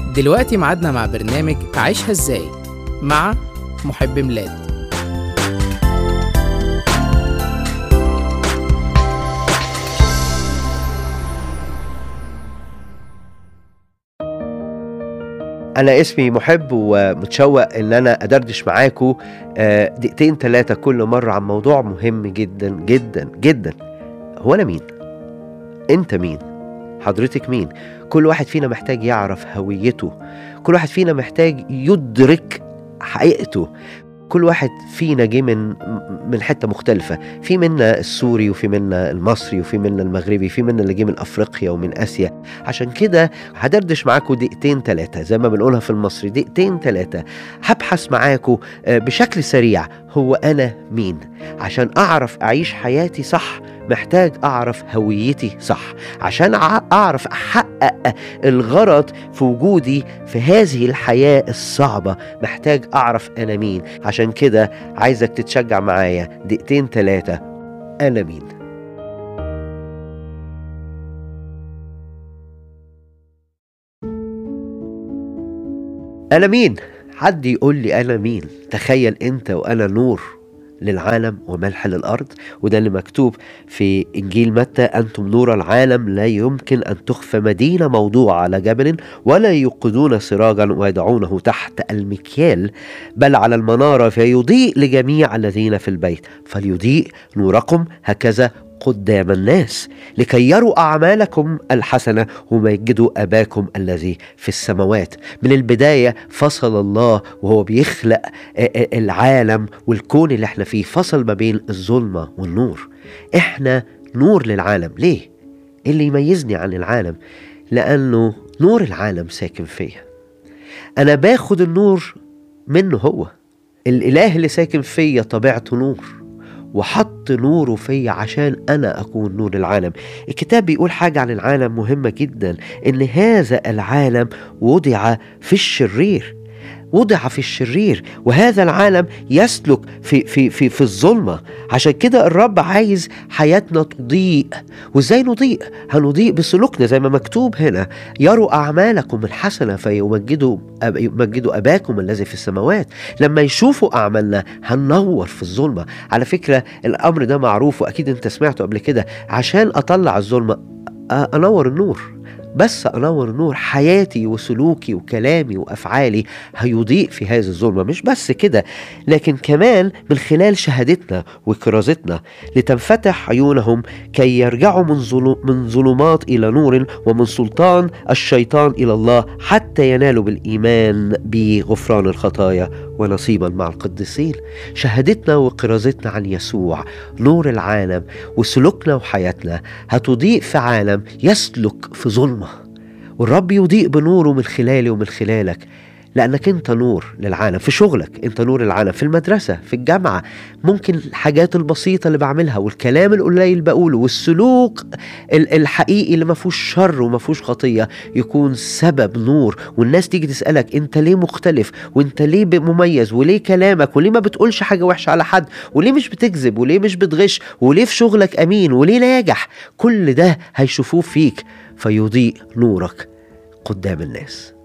دلوقتي ميعادنا مع برنامج عيشها ازاي مع محب ميلاد أنا اسمي محب ومتشوق إن أنا أدردش معاكم آه، دقيقتين ثلاثة كل مرة عن موضوع مهم جدا جدا جدا هو أنا مين؟ أنت مين؟ حضرتك مين؟ كل واحد فينا محتاج يعرف هويته كل واحد فينا محتاج يدرك حقيقته كل واحد فينا جه من من حته مختلفه في منا السوري وفي منا المصري وفي منا المغربي في منا اللي جه من افريقيا ومن اسيا عشان كده هدردش معاكم دقيقتين ثلاثه زي ما بنقولها في المصري دقيقتين ثلاثه هبحث معاكم آه، بشكل سريع هو انا مين عشان اعرف اعيش حياتي صح محتاج اعرف هويتي صح عشان أع- اعرف احقق الغرض في وجودي في هذه الحياه الصعبه محتاج اعرف انا مين عشان كده عايزك تتشجع معايا دقيقتين ثلاثه انا مين انا مين حد يقول لي انا مين تخيل انت وانا نور للعالم وملح للارض وده اللي مكتوب في انجيل متى انتم نور العالم لا يمكن ان تخفى مدينه موضوعه على جبل ولا يوقدون سراجا ويدعونه تحت المكيال بل على المناره فيضيء لجميع الذين في البيت فليضيء نوركم هكذا قدام الناس لكي يروا اعمالكم الحسنه ومجدوا اباكم الذي في السماوات من البدايه فصل الله وهو بيخلق آه، آه، العالم والكون اللي احنا فيه فصل ما بين الظلمه والنور احنا نور للعالم ليه إيه اللي يميزني عن العالم لانه نور العالم ساكن فيا انا باخد النور منه هو الاله اللي ساكن فيا طبيعته نور وحط نوره فيا عشان انا اكون نور العالم الكتاب بيقول حاجه عن العالم مهمه جدا ان هذا العالم وضع في الشرير وضع في الشرير وهذا العالم يسلك في في في في الظلمه عشان كده الرب عايز حياتنا تضيء وازاي نضيء هنضيء بسلوكنا زي ما مكتوب هنا يروا اعمالكم الحسنه فيمجدوا أب- يمجدوا اباكم الذي في السماوات لما يشوفوا اعمالنا هننور في الظلمه على فكره الامر ده معروف واكيد انت سمعته قبل كده عشان اطلع الظلمه أ- انور النور بس انور النور حياتي وسلوكي وكلامي وافعالي هيضيء في هذه الظلمه مش بس كده لكن كمان من خلال شهادتنا وكرازتنا لتنفتح عيونهم كي يرجعوا من ظلو- من ظلمات الى نور ومن سلطان الشيطان الى الله حتى ينالوا بالايمان بغفران الخطايا ونصيبا مع القديسين شهادتنا وكرازتنا عن يسوع نور العالم وسلوكنا وحياتنا هتضيء في عالم يسلك في ظلمه والرب يضيء بنوره من خلالي ومن خلالك لأنك أنت نور للعالم في شغلك أنت نور العالم في المدرسة في الجامعة ممكن الحاجات البسيطة اللي بعملها والكلام القليل اللي بقوله والسلوك ال- الحقيقي اللي ما فيهوش شر وما فيهوش خطية يكون سبب نور والناس تيجي تسألك أنت ليه مختلف وأنت ليه ب- مميز وليه كلامك وليه ما بتقولش حاجة وحشة على حد وليه مش بتكذب وليه مش بتغش وليه في شغلك أمين وليه ناجح كل ده هيشوفوه فيك فيضيء نورك قدام الناس